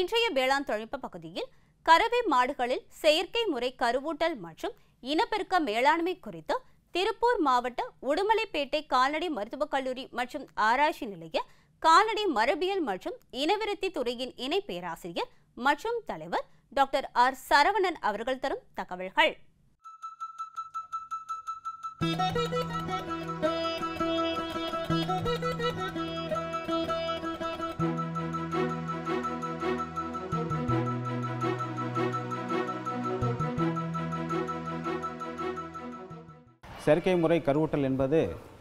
இன்றைய வேளாண் தொழில்நுட்ப பகுதியில் கறவை மாடுகளில் செயற்கை முறை கருவூட்டல் மற்றும் இனப்பெருக்க மேலாண்மை குறித்து திருப்பூர் மாவட்ட உடுமலைப்பேட்டை கால்நடை மருத்துவக் கல்லூரி மற்றும் ஆராய்ச்சி நிலைய கால்நடை மரபியல் மற்றும் இனவிருத்தி துறையின் இணை பேராசிரியர் மற்றும் தலைவர் டாக்டர் ஆர் சரவணன் அவர்கள் தரும் தகவல்கள் செயற்கை முறை கருவூட்டல் என்பது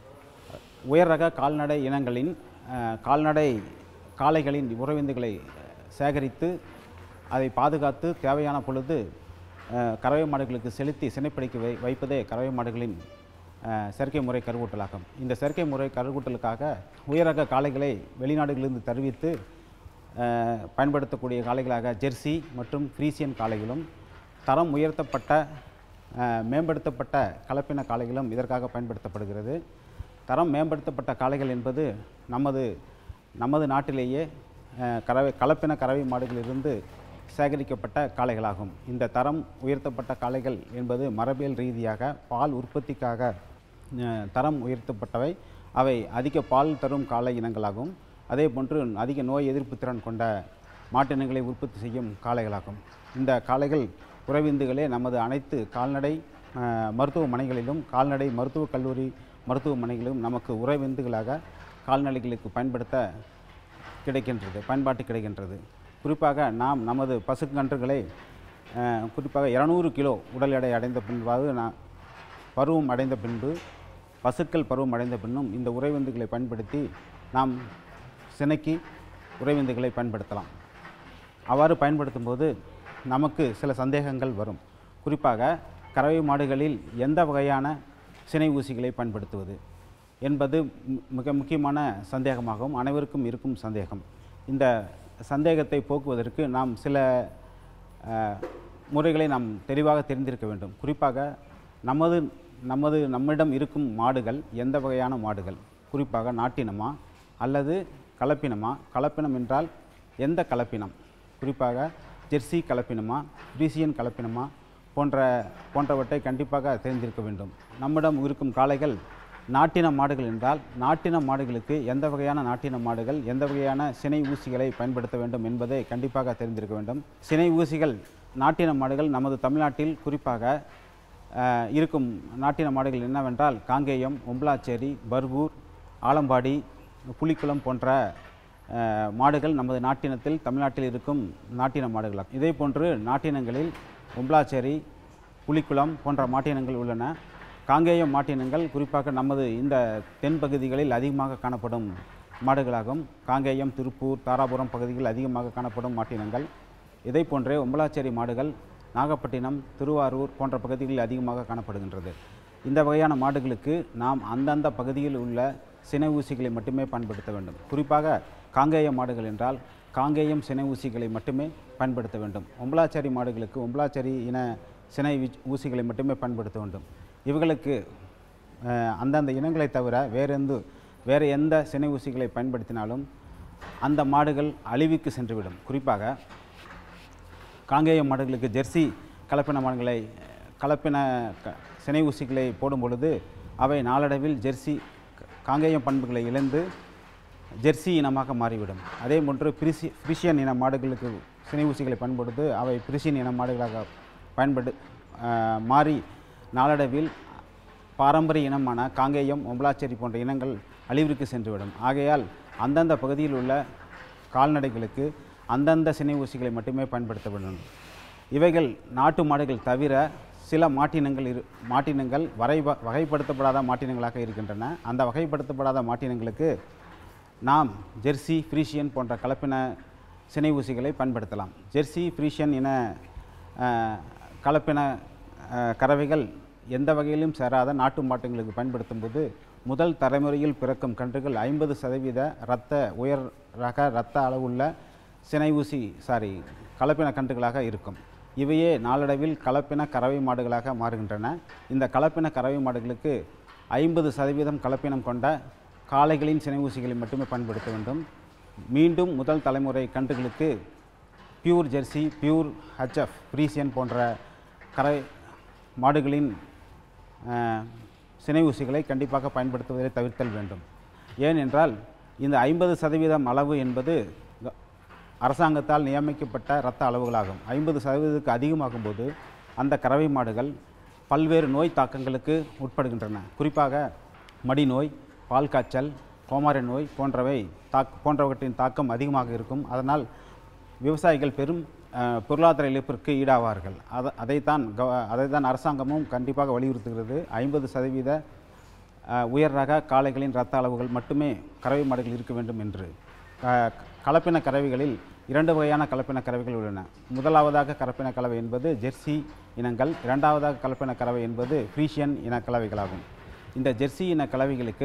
உயர் ரக கால்நடை இனங்களின் அஹ், கால்நடை காளைகளின் உறவிந்துகளை சேகரித்து அதை பாதுகாத்து தேவையான பொழுது அஹ், கறவை மாடுகளுக்கு செலுத்தி சினைப்பிடிக்க வை வைப்பதே கறவை மாடுகளின் அஹ், செயற்கை முறை கருவூட்டலாகும் இந்த செயற்கை முறை கருவூட்டலுக்காக உயர் ரக காளைகளை வெளிநாடுகளிலிருந்து தருவித்து அஹ், பயன்படுத்தக்கூடிய காளைகளாக ஜெர்சி மற்றும் ஃப்ரீசியன் காளைகளும் தரம் உயர்த்தப்பட்ட அஹ், மேம்படுத்தப்பட்ட கலப்பின காளைகளும் இதற்காக பயன்படுத்தப்படுகிறது தரம் மேம்படுத்தப்பட்ட காளைகள் என்பது நமது நமது நாட்டிலேயே அஹ், கறவை கலப்பின கறவை மாடுகளிலிருந்து சேகரிக்கப்பட்ட காளைகளாகும் இந்த தரம் உயர்த்தப்பட்ட காளைகள் என்பது மரபியல் ரீதியாக பால் உற்பத்திக்காக அஹ், தரம் உயர்த்தப்பட்டவை அவை அதிக பால் தரும் காளை இனங்களாகும் அதே போன்று அதிக நோய் எதிர்ப்பு திறன் கொண்ட மாட்டினங்களை உற்பத்தி செய்யும் காளைகளாகும் இந்த காளைகள் உறவிந்துகளே நமது அனைத்து கால்நடை அஹ், மருத்துவமனைகளிலும் கால்நடை மருத்துவக் கல்லூரி மருத்துவமனைகளிலும் நமக்கு உறவிந்துகளாக கால்நடைகளுக்கு பயன்படுத்த கிடைக்கின்றது பயன்பாட்டு கிடைக்கின்றது குறிப்பாக நாம் நமது பசுக்கன்றுகளை அஹ், குறிப்பாக இரநூறு கிலோ உடல் எடை அடைந்த பின்பாவது நான் பருவம் அடைந்த பின்பு பசுக்கள் பருவம் அடைந்த பின்னும் இந்த உறைவிந்துகளை பயன்படுத்தி நாம் சினைக்கு உறைவிந்துகளை பயன்படுத்தலாம் அவ்வாறு பயன்படுத்தும் போது நமக்கு சில சந்தேகங்கள் வரும் குறிப்பாக கறவை மாடுகளில் எந்த வகையான சினை ஊசிகளை பயன்படுத்துவது என்பது மி- மிக முக்கியமான சந்தேகமாகவும் அனைவருக்கும் இருக்கும் சந்தேகம் இந்த சந்தேகத்தை போக்குவதற்கு நாம் சில அஹ், முறைகளை நாம் தெளிவாக தெரிந்திருக்க வேண்டும் குறிப்பாக நமது நமது நம்மிடம் இருக்கும் மாடுகள் எந்த வகையான மாடுகள் குறிப்பாக நாட்டினமா அல்லது கலப்பினமா கலப்பினம் என்றால் எந்த கலப்பினம் குறிப்பாக ஜெர்சி கலப்பினமா ஃப்ரீசியன் கலப்பினமா போன்ற போன்றவற்றை கண்டிப்பாக தெரிந்திருக்க வேண்டும் நம்மிடம் இருக்கும் காளைகள் நாட்டின மாடுகள் என்றால் நாட்டின மாடுகளுக்கு எந்த வகையான நாட்டின மாடுகள் எந்த வகையான சினை ஊசிகளை பயன்படுத்த வேண்டும் என்பதை கண்டிப்பாக தெரிந்திருக்க வேண்டும் சினை ஊசிகள் நாட்டின மாடுகள் நமது தமிழ்நாட்டில் குறிப்பாக அஹ், இருக்கும் நாட்டின மாடுகள் என்னவென்றால் காங்கேயம் ஒம்பலாச்சேரி பர்கூர் ஆலம்பாடி புலிக்குளம் போன்ற அஹ், மாடுகள் நமது நாட்டினத்தில் தமிழ்நாட்டில் இருக்கும் நாட்டின மாடுகளாகும் இதே போன்று நாட்டினங்களில் ஒம்பலாச்சேரி புலிக்குளம் போன்ற மாட்டினங்கள் உள்ளன காங்கேயம் மாட்டினங்கள் குறிப்பாக நமது இந்த தென் பகுதிகளில் அதிகமாக காணப்படும் மாடுகளாகும் காங்கேயம் திருப்பூர் தாராபுரம் பகுதிகளில் அதிகமாக காணப்படும் மாட்டினங்கள் இதை போன்றே ஒம்பலாச்சேரி மாடுகள் நாகப்பட்டினம் திருவாரூர் போன்ற பகுதிகளில் அதிகமாக காணப்படுகின்றது இந்த வகையான மாடுகளுக்கு நாம் அந்தந்த பகுதியில் உள்ள சினை ஊசிகளை மட்டுமே பயன்படுத்த வேண்டும் குறிப்பாக காங்கேய மாடுகள் என்றால் காங்கேயம் சினை ஊசிகளை மட்டுமே பயன்படுத்த வேண்டும் ஒம்பலாச்சேரி மாடுகளுக்கு ஒம்பலாச்சேரி இன சினை வீச்- ஊசிகளை மட்டுமே பயன்படுத்த வேண்டும் இவர்களுக்கு அஹ், அந்தந்த இனங்களை தவிர வேறு எந்த வேறு எந்த சினை ஊசிகளை பயன்படுத்தினாலும் அந்த மாடுகள் அழிவுக்கு சென்றுவிடும் குறிப்பாக காங்கேய மாடுகளுக்கு ஜெர்சி கலப்பின மாடுகளை கலப்பின க- சினை ஊசிகளை போடும் பொழுது அவை நாளடைவில் ஜெர்சி க- காங்கேயம் பண்புகளை இழந்து ஜெர்சி இனமாக மாறிவிடும் அதே போன்று பிரிசி பிரிஷியன் இன மாடுகளுக்கு சினை ஊசிகளை பயன்படுத்து அவை பிரிஷியன் இன மாடுகளாக பயன்படு ஆஹ், மாறி நாளடைவில் பாரம்பரிய இனமான காங்கேயம் ஒம்பலாச்சேரி போன்ற இனங்கள் அழிவிற்கு சென்றுவிடும் ஆகையால் அந்தந்த பகுதியில் உள்ள கால்நடைகளுக்கு அந்தந்த சினை ஊசிகளை மட்டுமே பயன்படுத்த வேண்டும் இவைகள் நாட்டு மாடுகள் தவிர சில மாட்டினங்கள் இரு மாட்டினங்கள் வரை வகைப்படுத்தப்படாத மாட்டினங்களாக இருக்கின்றன அந்த வகைப்படுத்தப்படாத மாட்டினங்களுக்கு நாம் ஜெர்சி ஃப்ரீஷியன் போன்ற கலப்பின சினை ஊசிகளை பயன்படுத்தலாம் ஜெர்சி ஃப்ரீஷியன் இன அஹ், கலப்பின அஹ், கறவைகள் எந்த வகையிலும் சேராத நாட்டு மாட்டுங்களுக்கு பயன்படுத்தும் போது முதல் தலைமுறையில் பிறக்கும் கன்றுகள் ஐம்பது சதவீத இரத்த உயர் ரக இரத்த அளவுள்ள சினை ஊசி சாரி கலப்பின கன்றுகளாக இருக்கும் இவையே நாளடைவில் கலப்பின கறவை மாடுகளாக மாறுகின்றன இந்த கலப்பின கறவை மாடுகளுக்கு ஐம்பது சதவீதம் கலப்பினம் கொண்ட காளைகளின் சினை ஊசிகளை மட்டுமே பயன்படுத்த வேண்டும் மீண்டும் முதல் தலைமுறை கன்றுகளுக்கு pure Jersey pure H F Friesian போன்ற கரை மாடுகளின் அஹ், சினை ஊசிகளை கண்டிப்பாக பயன்படுத்துவதை தவிர்த்தல் வேண்டும் ஏனென்றால் இந்த ஐம்பது சதவீதம் அளவு என்பது க- அரசாங்கத்தால் நியமிக்கப்பட்ட இரத்த அளவுகளாகும் ஐம்பது சதவீதத்துக்கு அதிகமாகும் போது அந்த கறவை மாடுகள் பல்வேறு நோய் தாக்கங்களுக்கு உட்படுகின்றன குறிப்பாக மடிநோய் பால் காய்ச்சல் கோமாரி நோய் போன்றவை தாக் போன்றவற்றின் தாக்கம் அதிகமாக இருக்கும் அதனால் விவசாயிகள் பெரும் அஹ், பொருளாதார இழப்பிற்கு ஈடாவார்கள் அதை அதைத்தான் கவ அதைத்தான் அரசாங்கமும் கண்டிப்பாக வலியுறுத்துகிறது ஐம்பது சதவீத அஹ், உயர் ரக காளைகளின் இரத்த அளவுகள் மட்டுமே கறவை மாடுகள் இருக்க வேண்டும் என்று க- கலப்பின கறவைகளில் இரண்டு வகையான கலப்பின கறவைகள் உள்ளன முதலாவதாக கலப்பின கலவை என்பது ஜெர்சி இனங்கள் இரண்டாவதாக கலப்பின கலவை என்பது ஃப்ரீஷியன் இன கலவைகளாகும் இந்த ஜெர்சி இன கலவைகளுக்கு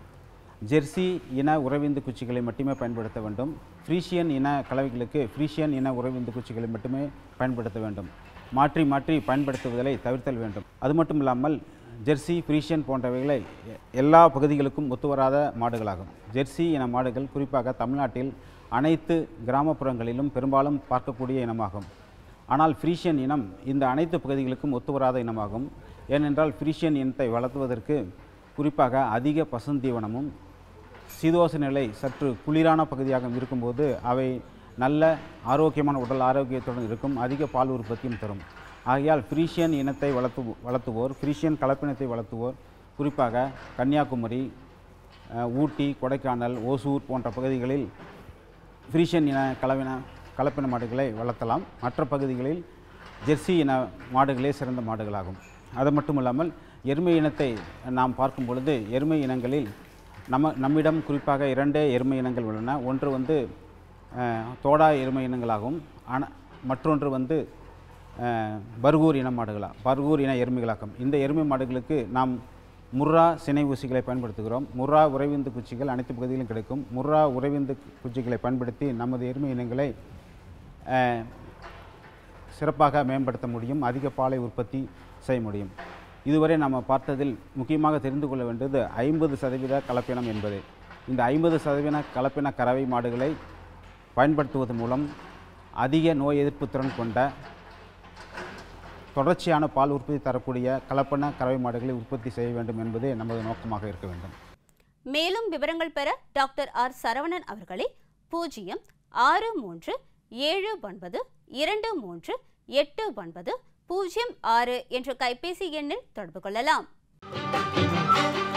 ஜெர்சி இன உறவிந்து குச்சிகளை மட்டுமே பயன்படுத்த வேண்டும் ஃப்ரீஷியன் இன கலவைகளுக்கு ஃப்ரீஷியன் இன உறவிந்து குச்சிகளை மட்டுமே பயன்படுத்த வேண்டும் மாற்றி மாற்றி பயன்படுத்துவதை தவிர்த்தல் வேண்டும் அது மட்டும் இல்லாமல் ஜெர்சி ஃப்ரீஷியன் போன்றவைகளை எ- எல்லா பகுதிகளுக்கும் ஒத்துவராத மாடுகளாகும் ஜெர்சி இன மாடுகள் குறிப்பாக தமிழ்நாட்டில் அனைத்து கிராமப்புறங்களிலும் பெரும்பாலும் பார்க்கக்கூடிய இனமாகும் ஆனால் ஃப்ரீஷியன் இனம் இந்த அனைத்து பகுதிகளுக்கும் ஒத்துவராத இனமாகும் ஏனென்றால் ஃப்ரீஷியன் இனத்தை வளர்த்துவதற்கு குறிப்பாக அதிக பசுந்தீவனமும் சீதோச நிலை சற்று குளிரான பகுதியாக இருக்கும்போது அவை நல்ல ஆரோக்கியமான உடல் ஆரோக்கியத்துடன் இருக்கும் அதிக பால் உற்பத்தியும் தரும் ஆகையால் ஃப்ரீஷியன் இனத்தை வளர்த்து வளர்த்துவோர் ஃப்ரீஷியன் கலப்பினத்தை வளர்த்துவோர் குறிப்பாக கன்னியாகுமரி அஹ், ஊட்டி கொடைக்கானல் ஓசூர் போன்ற பகுதிகளில் ஃப்ரீஷியன் இன கலவின கலப்பின மாடுகளை வளர்த்தலாம் மற்ற பகுதிகளில் ஜெர்சி இன மாடுகளே சிறந்த மாடுகளாகும் அது மட்டும் இல்லாமல் எருமை இனத்தை நாம் பார்க்கும் பொழுது எருமை இனங்களில் நம்ம நம்மிடம் குறிப்பாக இரண்டே எருமை இனங்கள் உள்ளன ஒன்று வந்து அஹ், தோடா எருமை இனங்களாகும் ஆனால் மற்றொன்று வந்து அஹ், பர்கூர் இன மாடுகளா பர்கூர் இன எருமைகளாகும் இந்த எருமை மாடுகளுக்கு நாம் முர்ரா சினை ஊசிகளை பயன்படுத்துகிறோம் முர்ரா உறைவிந்து குச்சிகள் அனைத்து பகுதிகளிலும் கிடைக்கும் முர்ரா உறைவிந்து குச்சிகளை பயன்படுத்தி நமது எருமை இனங்களை அஹ், சிறப்பாக மேம்படுத்த முடியும் அதிக பாலை உற்பத்தி செய்ய முடியும் இதுவரை நாம் பார்த்ததில் முக்கியமாக தெரிந்து கொள்ள வேண்டியது ஐம்பது சதவீத கலப்பினம் என்பது இந்த ஐம்பது சதவீத கலப்பின கறவை மாடுகளை பயன்படுத்துவதன் மூலம் அதிக நோய் எதிர்ப்பு திறன் கொண்ட தொடர்ச்சியான பால் உற்பத்தி தரக்கூடிய கலப்பன கறவை மாடுகளை உற்பத்தி செய்ய வேண்டும் என்பதே நமது நோக்கமாக இருக்க வேண்டும் மேலும் விவரங்கள் பெற டாக்டர் ஆர் சரவணன் அவர்களை பூஜ்ஜியம் ஆறு மூன்று ஏழு ஒன்பது இரண்டு மூன்று எட்டு ஒன்பது பூஜ்ஜியம் ஆறு என்ற கைபேசி எண்ணில் தொடர்பு கொள்ளலாம்